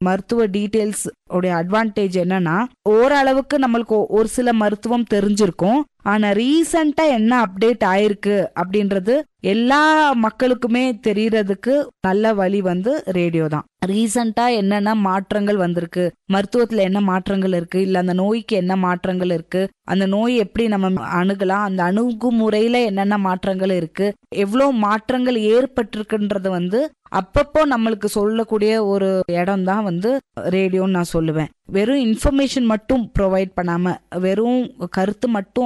மருத்துவ டீட்டெயில்ஸ் உடைய அட்வான்டேஜ் என்னன்னா ஓரளவுக்கு நம்மளுக்கு ஒ- ஒரு சில மருத்துவம் தெரிஞ்சிருக்கும் ஆனா ரீசண்டா என்ன அப்டேட் ஆயிருக்கு அப்படின்றது எல்லா மக்களுக்குமே தெரியறதுக்கு நல்ல வழி வந்து ரேடியோ தான் ரீசண்டா என்னென்ன மாற்றங்கள் வந்திருக்கு மருத்துவத்துல என்ன மாற்றங்கள் இருக்கு இல்ல அந்த நோய்க்கு என்ன மாற்றங்கள் இருக்கு அந்த நோய் எப்படி நம்ம அணுகலாம் அந்த அணுகுமுறையில என்னென்ன மாற்றங்கள் இருக்கு எவ்வளவு மாற்றங்கள் ஏற்பட்டிருக்குன்றது வந்து அப்பப்போ நம்மளுக்கு சொல்லக்கூடிய ஒரு இடம் தான் வந்து ரேடியோன்னு நான் சொல்லுவேன் வெறும் இன்ஃபர்மேஷன் மட்டும் ப்ரொவைட் பண்ணாம வெறும் கருத்து மட்டும்